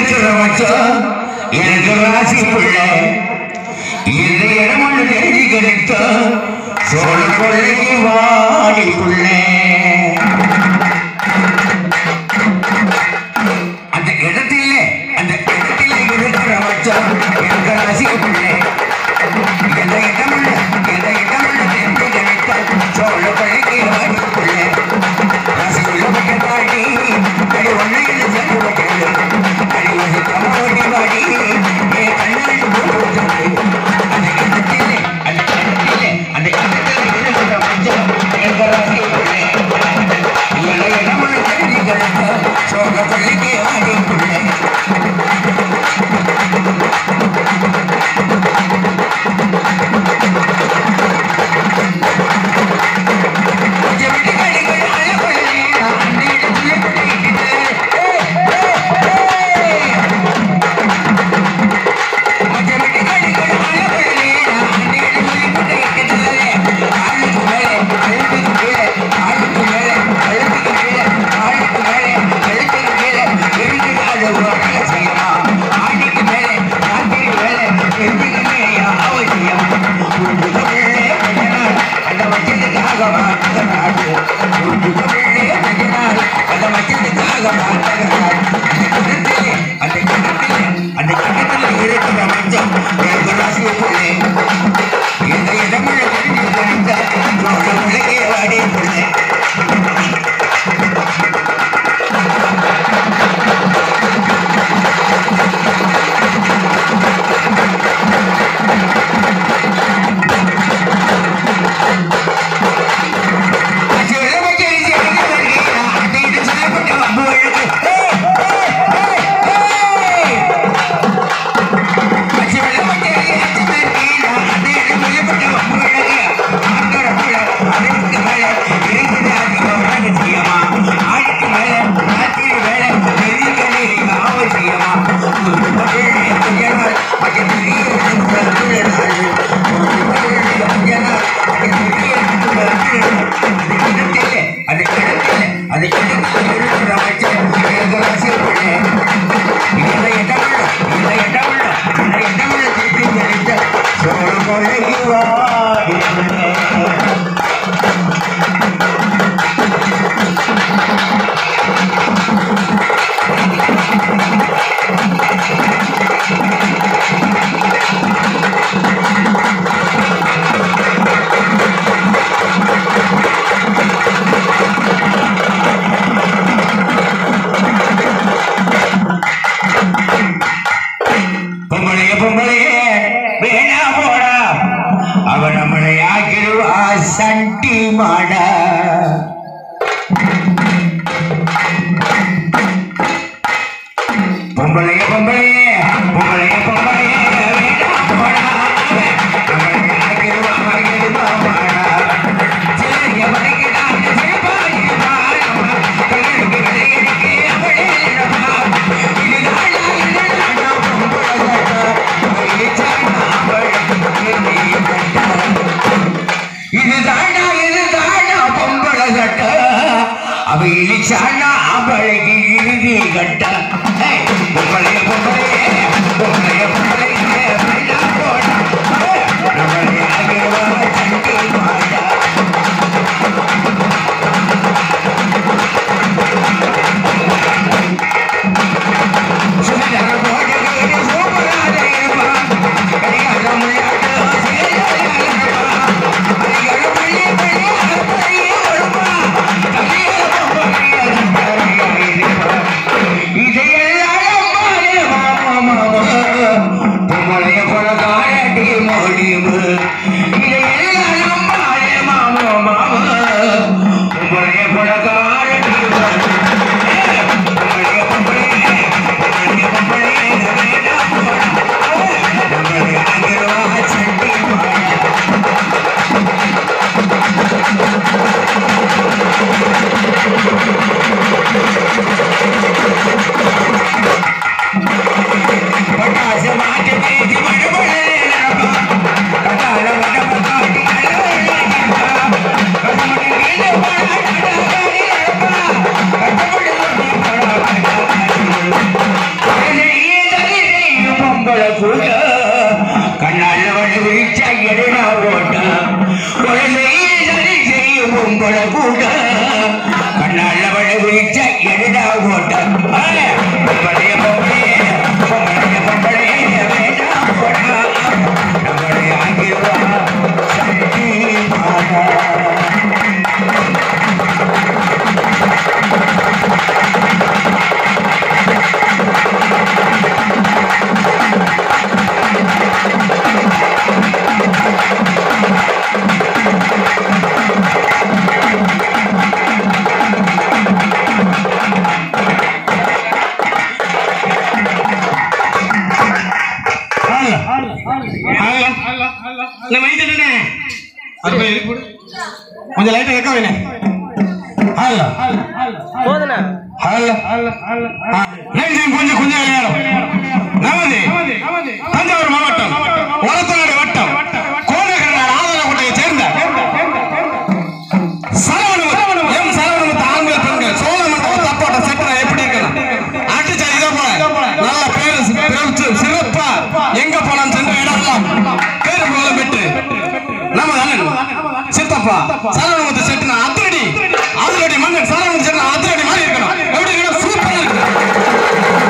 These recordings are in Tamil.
இருக்கிற மச்சம் எனக்கு ராசி பிள்ளை இந்த இடம் ஒன்று தெரிஞ்சு கிடைத்த சோழ கொள்ளைக்கு வாடி பிள்ளை அந்த இடத்திலே அந்த இடத்திலே இருக்கிற மச்சம் எனக்கு ராசி பிள்ளை எந்த இடமுள்ள எந்த இடமுள்ள தெரிந்து கிடைத்த சோழ கொள்ளைக்கு வாடி பிள்ளை ராசி உள்ள பட்ட தாடி அடி ஒன்னை என்று சொல்லி வைக்கிறது அடி ஒரு கமோடி வாடி ஏ கண்ணாடி போட்டு அந்த இடத்திலே அந்த இடத்திலே அந்த இடத்திலே இருக்கிற மச்சம் எனக்கு ராசி பிள்ளை எந்த இடமுள்ள தெரிந்து கிடைத்த சோழ கொள்ளைக்கு வாடி பிள்ளை அந்த கிணத்துல இருக்கிற மஞ்சள் எனக்கு ராசியை பிள்ளை இந்த இடமுள்ள தெரிஞ்சு தெரிந்த உலகே வாடி பிள்ளை அது கிடக்கல அது கிடக்கல இருக்கிற வச்சு எனக்கு ராசி பிள்ளை இந்த இடமுள்ள இந்த இடமுள்ள இந்த இடமுள்ள திருப்பி கிடைத்த சோழ கொள்ளைக்கு வாடி பொம்பளைய பொம்பளைய வேணா போடா அவ நம்மளை ஆக்கிடுவா சண்டி மாடா பொம்பளைய பொம்பளைய பொம்பளைய பொம்பளைய வேணா போடா அவ நம்மளை ஆக்கிடுவா ஆக்கிடுவா மாடா சிலரிய மலைக்கிடாத சிலப்பாய மாடமா கையெழுக்கு விளையடிக்கு அவளே இடமா இதுதானா இதுதானா பொம்பளை இதுதானா இதுதானா பொம்பளை சட்ட அவ இழிச்சானா அவளுக்கு இறுதி கட்ட பொம்பளைய பொம்பளைய பொம்பளைய பொம்பளைய கொலை செய்ய சரி செய்யும் உங்களை கூட கண்ணால வழ வீழ்ச்ச எழுதா ஓட்ட பொம்பளைய பொம்பளைய பொம்பளைய பொம்பளைய வேண்டாம் போடா நம்மளை ஆகிவா சக்தி மாதா நம்ம மைத்தனே அது போய் இருக்கு போடு. கொஞ்சம் லைட்டா கேட்க வேணே ஹலோ போதுண்ணா ஹலோ நெஞ்சம் கொஞ்சம் கொஞ்சம் நேரம் நமது தஞ்சாவூர் மாவட்டம் ஒலத்தநாடு வட்டம் கோனகரநாடு ஆதரவுட்டையை சேர்ந்த சரவணமுத்து எம் சரவணமுத்து ஆண்கள் பெண்கள் சோழமண்டபம் தப்பாட்ட செட்டரை எப்படி இருக்கணும் அடிச்சா இதே போல நல்ல பேரு பிறப்பு சிறப்பா எங்க போனாலும் சென்ற இடம்லாம் பேரு போல பெற்று நம்ம அண்ணன் சித்தப்பா சரவணமுத்து செட்டுனா அதிரடி அதிரடி மன்னன் சரவணமுத்து செட்டுனா அதிரடி மாதிரி இருக்கணும் எப்படி இருக்கணும் சூப்பரா இருக்கு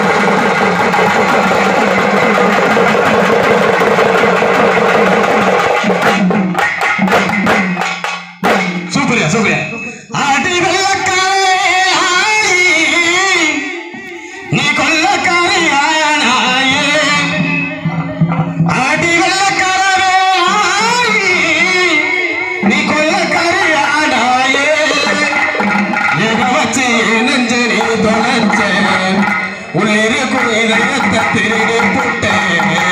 சூப்பரியா சூப்பரியா அடி வெள்ளக்காரே ஆயி, நீ கொள்ளக்காரி ஆயனாயே அடி வெள்ளக்காரே ஆயி, நீ கொள்ளக்காரி ஆனாயே எக வச்சு நெஞ்சு நீ தொலைச்ச உள்ளிருக்கும் இதயத்தை திருடி புட்டேன்